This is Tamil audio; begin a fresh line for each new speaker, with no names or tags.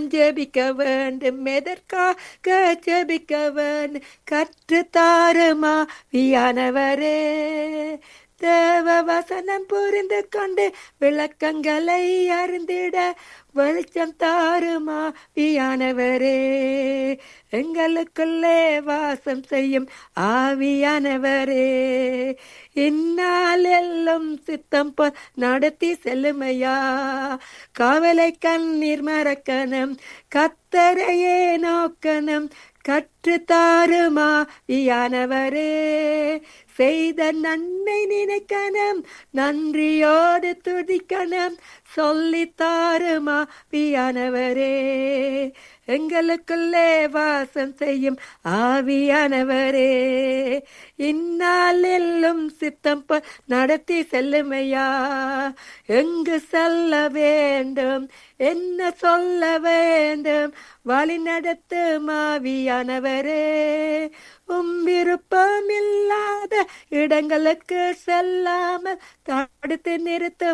நான் ஜெபிக்க வேண்டும் எதற்காக ஜெபிக்க வேண்டும் கற்று தாருமா வியானவரே தேவ வசனம் புரிந்து கொண்டு விளக்கங்களை அறிந்திட வெளிச்சம் தாருமா வியானவரே எங்களுக்குள்ளே வாசம் செய்யும் ஆவியானவரே இந்நாள் எல்லாம் சித்தம் போல் நடத்தி செல்லுமையா காவலை கண்ணீர் மறக்கணும் கத்தரையே நோக்கணும் கற்று தாருமா வியானவரே செய்த நன்மை நினைக்கணும் நன்றியோடு துதிக்கணும் சொல்லி தாருமா வியானவரே எங்களுக்குள்ளே வாசம் செய்யும் ஆவியானவரே இந்நாள் எல்லும் சித்தம் ப- நடத்தி செல்லுமையா எங்கு செல்ல வேண்டும் என்ன சொல்ல வேண்டும் வழி நடத்து மாவியானவரே உம் விருப்பம் இல்லாத இடங்களுக்கு செல்லாமல் தடுத்து நிறுத்த